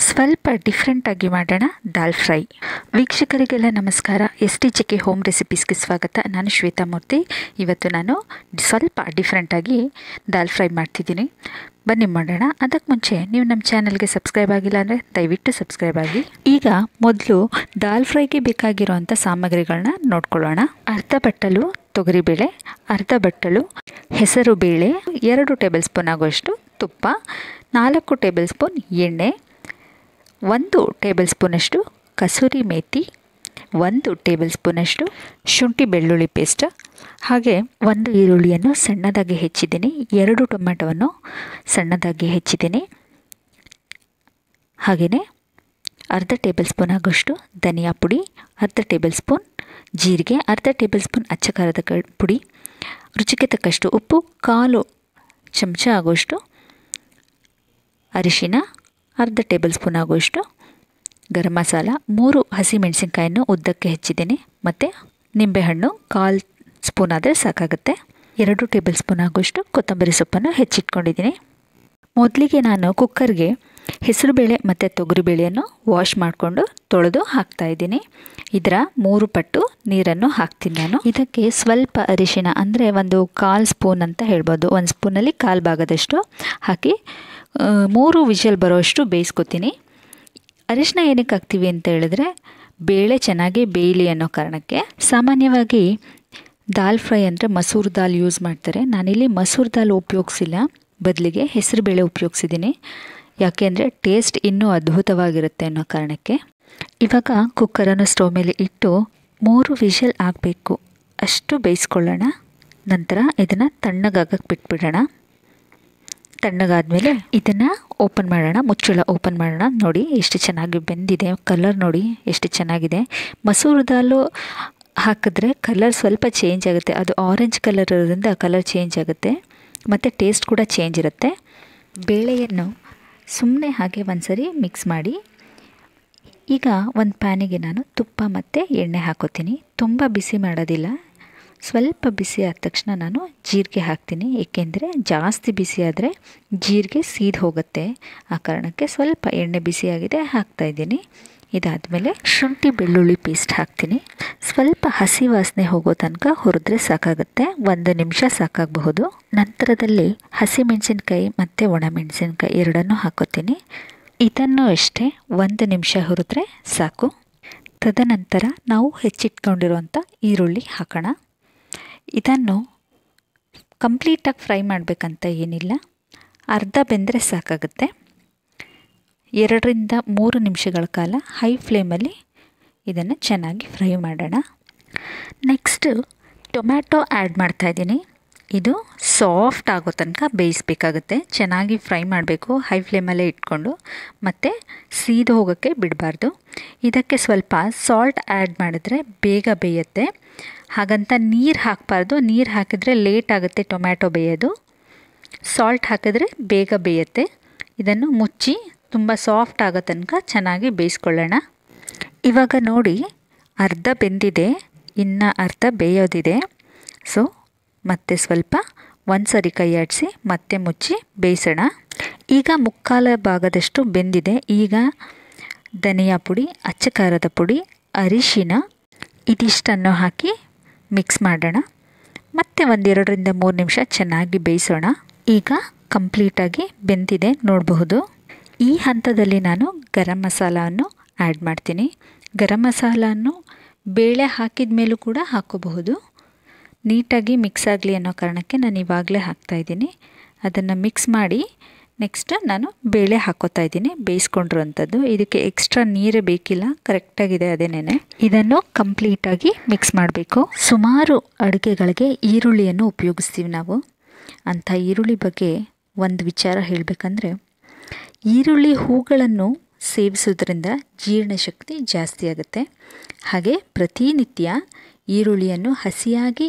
ಸ್ವಲ್ಪ ಡಿಫ್ರೆಂಟಾಗಿ ಮಾಡೋಣ ದಾಲ್ ಫ್ರೈ ವೀಕ್ಷಕರಿಗೆಲ್ಲ ನಮಸ್ಕಾರ S T J K home ರೆಸಿಪೀಸ್ಗೆ ಸ್ವಾಗತ ನಾನು ಶ್ವೇತಾ ಮೂರ್ತಿ ಇವತ್ತು ನಾನು ಸ್ವಲ್ಪ ಡಿಫ್ರೆಂಟಾಗಿ ದಾಲ್ ಫ್ರೈ ಮಾಡ್ತಿದ್ದೀನಿ ಬನ್ನಿ ಮಾಡೋಣ ಅದಕ್ಕೆ ಮುಂಚೆ ನೀವು ನಮ್ಮ ಚಾನಲ್ಗೆ ಸಬ್ಸ್ಕ್ರೈಬ್ ಆಗಿಲ್ಲ ಅಂದರೆ ದಯವಿಟ್ಟು ಸಬ್ಸ್ಕ್ರೈಬ್ ಆಗಿ ಈಗ ಮೊದಲು ದಾಲ್ ಫ್ರೈಗೆ ಬೇಕಾಗಿರೋವಂಥ ಸಾಮಗ್ರಿಗಳನ್ನ ನೋಡ್ಕೊಳ್ಳೋಣ ಅರ್ಧ ಬಟ್ಟಲು ತೊಗರಿಬೇಳೆ ಅರ್ಧ ಬಟ್ಟಲು ಹೆಸರು ಬೇಳೆ ಎರಡು ಟೇಬಲ್ ಸ್ಪೂನ್ ಆಗುವಷ್ಟು ತುಪ್ಪ ನಾಲ್ಕು ಟೇಬಲ್ ಸ್ಪೂನ್ ಎಣ್ಣೆ ಒಂದು ಟೇಬಲ್ ಸ್ಪೂನಷ್ಟು ಕಸೂರಿ ಮೇಥಿ ಒಂದು ಟೇಬಲ್ ಸ್ಪೂನಷ್ಟು ಶುಂಠಿ ಬೆಳ್ಳುಳ್ಳಿ ಪೇಸ್ಟ್ ಹಾಗೆ ಒಂದು ಈರುಳ್ಳಿಯನ್ನು ಸಣ್ಣದಾಗಿ ಹೆಚ್ಚಿದ್ದೀನಿ ಎರಡು ಟೊಮೆಟೊವನ್ನು ಸಣ್ಣದಾಗಿ ಹೆಚ್ಚಿದ್ದೀನಿ ಹಾಗೆಯೇ ಅರ್ಧ ಟೇಬಲ್ ಸ್ಪೂನ್ ಆಗೋಷ್ಟು ಧನಿಯಾ ಪುಡಿ ಅರ್ಧ ಟೇಬಲ್ ಸ್ಪೂನ್ ಜೀರಿಗೆ ಅರ್ಧ ಟೇಬಲ್ ಸ್ಪೂನ್ ಅಚ್ಚ ಖಾರದ ಕ ಪುಡಿ ರುಚಿಗೆ ತಕ್ಕಷ್ಟು ಉಪ್ಪು ಕಾಲು ಚಮಚ ಆಗೋಷ್ಟು ಅರಿಶಿನ ಅರ್ಧ ಟೇಬಲ್ ಸ್ಪೂನ್ ಆಗುವಷ್ಟು ಗರಂ ಮಸಾಲ ಮೂರು ಹಸಿಮೆಣಸಿನ್ಕಾಯನ್ನು ಉದ್ದಕ್ಕೆ ಹೆಚ್ಚಿದ್ದೀನಿ ಮತ್ತು ನಿಂಬೆಹಣ್ಣು ಕಾಲು ಸ್ಪೂನ್ ಆದರೆ ಸಾಕಾಗುತ್ತೆ ಎರಡು ಟೇಬಲ್ ಸ್ಪೂನ್ ಆಗುವಷ್ಟು ಕೊತ್ತಂಬರಿ ಸೊಪ್ಪನ್ನು ಹೆಚ್ಚಿಟ್ಕೊಂಡಿದ್ದೀನಿ ಮೊದಲಿಗೆ ನಾನು ಕುಕ್ಕರ್ಗೆ ಹೆಸರುಬೇಳೆ ಮತ್ತು ತೊಗರಿಬೇಳೆಯನ್ನು ವಾಶ್ ಮಾಡಿಕೊಂಡು ತೊಳೆದು ಹಾಕ್ತಾಯಿದ್ದೀನಿ ಇದರ ಮೂರು ಪಟ್ಟು ನೀರನ್ನು ಹಾಕ್ತೀನಿ ನಾನು ಇದಕ್ಕೆ ಸ್ವಲ್ಪ ಅರಿಶಿನ ಅಂದರೆ ಒಂದು ಕಾಲು ಸ್ಪೂನ್ ಅಂತ ಹೇಳ್ಬೋದು ಒಂದು ಸ್ಪೂನಲ್ಲಿ ಕಾಲು ಭಾಗದಷ್ಟು ಹಾಕಿ ಮೂರು ವಿಷಲ್ ಬರೋಷ್ಟು ಬೇಯಿಸ್ಕೊತೀನಿ ಅರಿಶಿನ ಏನಕ್ಕೆ ಹಾಕ್ತೀವಿ ಅಂತ ಹೇಳಿದ್ರೆ ಬೇಳೆ ಚೆನ್ನಾಗಿ ಬೇಯಲಿ ಅನ್ನೋ ಕಾರಣಕ್ಕೆ ಸಾಮಾನ್ಯವಾಗಿ ದಾಲ್ ಫ್ರೈ ಅಂದರೆ ಮಸೂರು ದಾಲ್ ಯೂಸ್ ಮಾಡ್ತಾರೆ ನಾನಿಲ್ಲಿ ಮಸೂರು ದಾಲ್ ಉಪಯೋಗಿಸಿಲ್ಲ ಬದಲಿಗೆ ಹೆಸರು ಬೇಳೆ ಉಪಯೋಗಿಸಿದ್ದೀನಿ ಯಾಕೆ ಅಂದರೆ ಟೇಸ್ಟ್ ಇನ್ನೂ ಅದ್ಭುತವಾಗಿರುತ್ತೆ ಅನ್ನೋ ಕಾರಣಕ್ಕೆ ಇವಾಗ ಕುಕ್ಕರನ್ನು ಸ್ಟವ್ ಮೇಲೆ ಇಟ್ಟು ಮೂರು ವಿಷಲ್ ಆಗಬೇಕು ಅಷ್ಟು ಬೇಯಿಸ್ಕೊಳ್ಳೋಣ ನಂತರ ಇದನ್ನು ತಣ್ಣಗಾಗಕ್ಕೆ ಬಿಟ್ಬಿಡೋಣ ತಣ್ಣಗಾದ್ಮೇಲೆ ಇದನ್ನು ಓಪನ್ ಮಾಡೋಣ ಮುಚ್ಚಳ ಓಪನ್ ಮಾಡೋಣ ನೋಡಿ ಎಷ್ಟು ಚೆನ್ನಾಗಿ ಬೆಂದಿದೆ ಕಲರ್ ನೋಡಿ ಎಷ್ಟು ಚೆನ್ನಾಗಿದೆ ಮಸೂರು ದಾಲು ಹಾಕಿದ್ರೆ ಕಲರ್ ಸ್ವಲ್ಪ ಚೇಂಜ್ ಆಗುತ್ತೆ ಅದು ಆರೆಂಜ್ ಕಲರ್ ಇರೋದ್ರಿಂದ ಕಲರ್ ಚೇಂಜ್ ಆಗುತ್ತೆ ಮತ್ತು ಟೇಸ್ಟ್ ಕೂಡ ಚೇಂಜ್ ಇರುತ್ತೆ ಬೇಳೆಯನ್ನು ಸುಮ್ಮನೆ ಹಾಗೆ ಒಂದು ಸರಿ ಮಿಕ್ಸ್ ಮಾಡಿ ಈಗ ಒಂದು ಪ್ಯಾನಿಗೆ ನಾನು ತುಪ್ಪ ಮತ್ತು ಎಣ್ಣೆ ಹಾಕೋತೀನಿ ತುಂಬ ಬಿಸಿ ಮಾಡೋದಿಲ್ಲ ಸ್ವಲ್ಪ ಬಿಸಿ ಆದ ತಕ್ಷಣ ನಾನು ಜೀರಿಗೆ ಹಾಕ್ತೀನಿ ಏಕೆಂದರೆ ಜಾಸ್ತಿ ಬಿಸಿ ಆದರೆ ಜೀರಿಗೆ ಸೀದ್ ಹೋಗುತ್ತೆ ಆ ಕಾರಣಕ್ಕೆ ಸ್ವಲ್ಪ ಎಣ್ಣೆ ಬಿಸಿಯಾಗಿದೆ ಹಾಕ್ತಾಯಿದ್ದೀನಿ ಇದಾದಮೇಲೆ ಶುಂಠಿ ಬೆಳ್ಳುಳ್ಳಿ ಪೇಸ್ಟ್ ಹಾಕ್ತೀನಿ ಸ್ವಲ್ಪ ಹಸಿ ವಾಸನೆ ಹೋಗೋ ತನಕ ಹುರಿದ್ರೆ ಸಾಕಾಗುತ್ತೆ ಒಂದು ನಿಮಿಷ ಸಾಕಾಗಬಹುದು ನಂತರದಲ್ಲಿ ಹಸಿಮೆಣಸಿನ್ಕಾಯಿ ಮತ್ತು ಒಣಮೆಣಸಿನ್ಕಾಯಿ ಎರಡನ್ನೂ ಹಾಕೋತೀನಿ ಇದನ್ನು ಅಷ್ಟೇ ಒಂದು ನಿಮಿಷ ಹುರಿದ್ರೆ ಸಾಕು ತದನಂತರ ನಾವು ಹೆಚ್ಚಿಟ್ಕೊಂಡಿರುವಂಥ ಈರುಳ್ಳಿ ಹಾಕೋಣ ಇದನ್ನು ಕಂಪ್ಲೀಟಾಗಿ ಫ್ರೈ ಮಾಡಬೇಕಂತ ಏನಿಲ್ಲ ಅರ್ಧ ಬೆಂದರೆ ಸಾಕಾಗುತ್ತೆ ಎರಡರಿಂದ ಮೂರು ನಿಮಿಷಗಳ ಕಾಲ ಹೈ ಫ್ಲೇಮಲ್ಲಿ ಇದನ್ನು ಚೆನ್ನಾಗಿ ಫ್ರೈ ಮಾಡೋಣ ನೆಕ್ಸ್ಟು ಟೊಮ್ಯಾಟೊ ಆ್ಯಡ್ ಮಾಡ್ತಾಯಿದ್ದೀನಿ ಇದು ಸಾಫ್ಟ್ ಆಗೋ ತನಕ ಬೇಯಿಸ್ಬೇಕಾಗುತ್ತೆ ಚೆನ್ನಾಗಿ ಫ್ರೈ ಮಾಡಬೇಕು ಹೈ ಫ್ಲೇಮಲ್ಲೇ ಇಟ್ಕೊಂಡು ಮತ್ತು ಸೀದು ಹೋಗೋಕ್ಕೆ ಬಿಡಬಾರ್ದು ಇದಕ್ಕೆ ಸ್ವಲ್ಪ ಸಾಲ್ಟ್ ಆ್ಯಡ್ ಮಾಡಿದ್ರೆ ಬೇಗ ಬೇಯುತ್ತೆ ಹಾಗಂತ ನೀರು ಹಾಕಬಾರ್ದು ನೀರು ಹಾಕಿದರೆ ಲೇಟ್ ಆಗುತ್ತೆ ಟೊಮ್ಯಾಟೊ ಬೇಯೋದು ಸಾಲ್ಟ್ ಹಾಕಿದ್ರೆ ಬೇಗ ಬೇಯುತ್ತೆ ಇದನ್ನು ಮುಚ್ಚಿ ತುಂಬ ಸಾಫ್ಟ್ ಆಗೋ ತನಕ ಚೆನ್ನಾಗಿ ಬೇಯಿಸ್ಕೊಳ್ಳೋಣ ಇವಾಗ ನೋಡಿ ಅರ್ಧ ಬೆಂದಿದೆ ಇನ್ನು ಅರ್ಧ ಬೇಯೋದಿದೆ ಸೊ ಮತ್ತೆ ಸ್ವಲ್ಪ ಒಂದು ಸರಿ ಕೈ ಆಡಿಸಿ ಮತ್ತೆ ಮುಚ್ಚಿ ಬೇಯಿಸೋಣ ಈಗ ಮುಕ್ಕಾಲ ಭಾಗದಷ್ಟು ಬೆಂದಿದೆ ಈಗ ಧನಿಯಾ ಪುಡಿ ಅಚ್ಚ ಖಾರದ ಪುಡಿ ಅರಿಶಿನ ಇದಿಷ್ಟನ್ನು ಹಾಕಿ ಮಿಕ್ಸ್ ಮಾಡೋಣ ಮತ್ತೆ ಒಂದೆರಡರಿಂದ ಮೂರು ನಿಮಿಷ ಚೆನ್ನಾಗಿ ಬೇಯಿಸೋಣ ಈಗ ಕಂಪ್ಲೀಟಾಗಿ ಬೆಂದಿದೆ ನೋಡಬಹುದು ಈ ಹಂತದಲ್ಲಿ ನಾನು ಗರಂ ಮಸಾಲವನ್ನು ಆ್ಯಡ್ ಮಾಡ್ತೀನಿ ಗರಂ ಮಸಾಲನ್ನು ಬೇಳೆ ಹಾಕಿದ ಮೇಲೂ ಕೂಡ ಹಾಕೋಬಹುದು ನೀಟಾಗಿ ಮಿಕ್ಸ್ ಆಗಲಿ ಅನ್ನೋ ಕಾರಣಕ್ಕೆ ನಾನು ಇವಾಗಲೇ ಹಾಕ್ತಾಯಿದ್ದೀನಿ ಅದನ್ನು ಮಿಕ್ಸ್ ಮಾಡಿ ನೆಕ್ಸ್ಟ್ ನಾನು ಬೇಳೆ ಹಾಕೋತಾ ಇದ್ದೀನಿ ಬೇಯಿಸ್ಕೊಂಡಿರುವಂಥದ್ದು ಇದಕ್ಕೆ ಎಕ್ಸ್ಟ್ರಾ ನೀರೇ ಬೇಕಿಲ್ಲ ಕರೆಕ್ಟಾಗಿದೆ ಅದೇನೇ ಇದನ್ನು ಕಂಪ್ಲೀಟಾಗಿ ಮಿಕ್ಸ್ ಮಾಡಬೇಕು ಸುಮಾರು ಅಡುಗೆಗಳಿಗೆ ಈರುಳ್ಳಿಯನ್ನು ಉಪಯೋಗಿಸ್ತೀವಿ ನಾವು ಅಂಥ ಈರುಳ್ಳಿ ಬಗ್ಗೆ ಒಂದು ವಿಚಾರ ಹೇಳಬೇಕಂದ್ರೆ ಈರುಳ್ಳಿ ಹೂಗಳನ್ನು ಸೇವಿಸೋದ್ರಿಂದ ಜೀರ್ಣಶಕ್ತಿ ಜಾಸ್ತಿ ಆಗುತ್ತೆ ಹಾಗೆ ಪ್ರತಿನಿತ್ಯ ಈರುಳ್ಳಿಯನ್ನು ಹಸಿಯಾಗಿ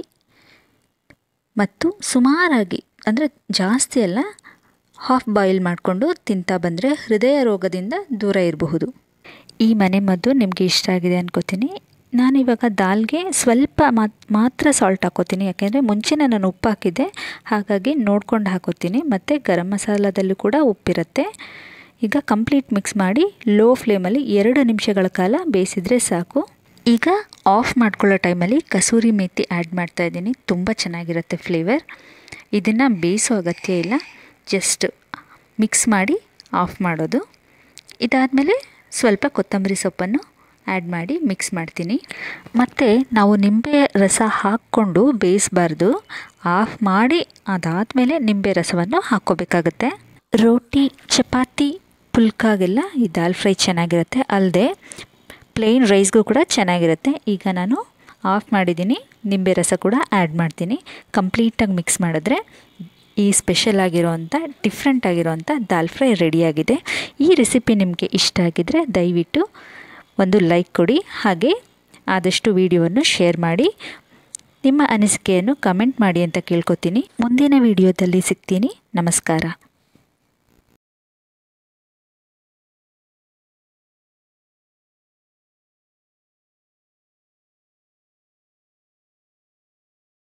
ಮತ್ತು ಸುಮಾರಾಗಿ ಅಂದರೆ ಜಾಸ್ತಿ ಅಲ್ಲ ಹಾಫ್ ಬಾಯ್ಲ್ ಮಾಡಿಕೊಂಡು ತಿಂತಾ ಬಂದರೆ ಹೃದಯ ರೋಗದಿಂದ ದೂರ ಇರಬಹುದು ಈ ಮನೆ ಮದ್ದು ನಿಮಗೆ ಇಷ್ಟ ಆಗಿದೆ ಅನ್ಕೋತೀನಿ ನಾನಿವಾಗ ದಾಲ್ಗೆ ಸ್ವಲ್ಪ ಮಾತ್ರ ಸಾಲ್ಟ್ ಹಾಕೋತೀನಿ ಯಾಕೆಂದರೆ ಮುಂಚೆನೇ ನಾನು ಉಪ್ಪು ಹಾಕಿದ್ದೆ ಹಾಗಾಗಿ ನೋಡ್ಕೊಂಡು ಹಾಕೋತೀನಿ ಮತ್ತು ಗರಂ ಮಸಾಲದಲ್ಲೂ ಕೂಡ ಉಪ್ಪಿರುತ್ತೆ ಈಗ ಕಂಪ್ಲೀಟ್ ಮಿಕ್ಸ್ ಮಾಡಿ ಲೋ ಫ್ಲೇಮಲ್ಲಿ ಎರಡು ನಿಮಿಷಗಳ ಕಾಲ ಬೇಯಿಸಿದರೆ ಸಾಕು ಈಗ ಆಫ್ ಮಾಡ್ಕೊಳ್ಳೋ ಟೈಮಲ್ಲಿ ಕಸೂರಿ ಮೇಥಿ ಆ್ಯಡ್ ಮಾಡ್ತಾ ಇದ್ದೀನಿ ತುಂಬ ಚೆನ್ನಾಗಿರುತ್ತೆ ಫ್ಲೇವರ್ ಇದನ್ನು ಬೇಯಿಸೋ ಅಗತ್ಯ ಇಲ್ಲ ಜಸ್ಟ್ ಮಿಕ್ಸ್ ಮಾಡಿ ಆಫ್ ಮಾಡೋದು ಇದಾದಮೇಲೆ ಸ್ವಲ್ಪ ಕೊತ್ತಂಬರಿ ಸೊಪ್ಪನ್ನು ಆ್ಯಡ್ ಮಾಡಿ ಮಿಕ್ಸ್ ಮಾಡ್ತೀನಿ ಮತ್ತು ನಾವು ನಿಂಬೆ ರಸ ಹಾಕ್ಕೊಂಡು ಬೇಯಿಸಬಾರ್ದು ಆಫ್ ಮಾಡಿ ಅದಾದಮೇಲೆ ನಿಂಬೆ ರಸವನ್ನು ಹಾಕ್ಕೋಬೇಕಾಗತ್ತೆ ರೋಟಿ ಚಪಾತಿ ಪುಲ್ಕಾಗೆಲ್ಲ ಈ ದಾಲ್ ಫ್ರೈ ಚೆನ್ನಾಗಿರುತ್ತೆ ಅಲ್ಲದೆ ಪ್ಲೇನ್ ರೈಸ್ಗೂ ಕೂಡ ಚೆನ್ನಾಗಿರುತ್ತೆ ಈಗ ನಾನು ಆಫ್ ಮಾಡಿದ್ದೀನಿ ನಿಂಬೆ ರಸ ಕೂಡ ಆ್ಯಡ್ ಮಾಡ್ತೀನಿ ಕಂಪ್ಲೀಟಾಗಿ ಮಿಕ್ಸ್ ಮಾಡಿದ್ರೆ ಈ ಸ್ಪೆಷಲ್ ಆಗಿರೋವಂಥ ಡಿಫ್ರೆಂಟ್ ಆಗಿರೋವಂಥ ದಾಲ್ ಫ್ರೈ ರೆಡಿಯಾಗಿದೆ ಈ ರೆಸಿಪಿ ನಿಮಗೆ ಇಷ್ಟ ಆಗಿದ್ದರೆ ದಯವಿಟ್ಟು ಒಂದು ಲೈಕ್ ಕೊಡಿ ಹಾಗೆ ಆದಷ್ಟು ವಿಡಿಯೋವನ್ನು ಶೇರ್ ಮಾಡಿ ನಿಮ್ಮ ಅನಿಸಿಕೆಯನ್ನು ಕಮೆಂಟ್ ಮಾಡಿ ಅಂತ ಕೇಳ್ಕೊತೀನಿ ಮುಂದಿನ ವಿಡಿಯೋದಲ್ಲಿ ಸಿಗ್ತೀನಿ ನಮಸ್ಕಾರ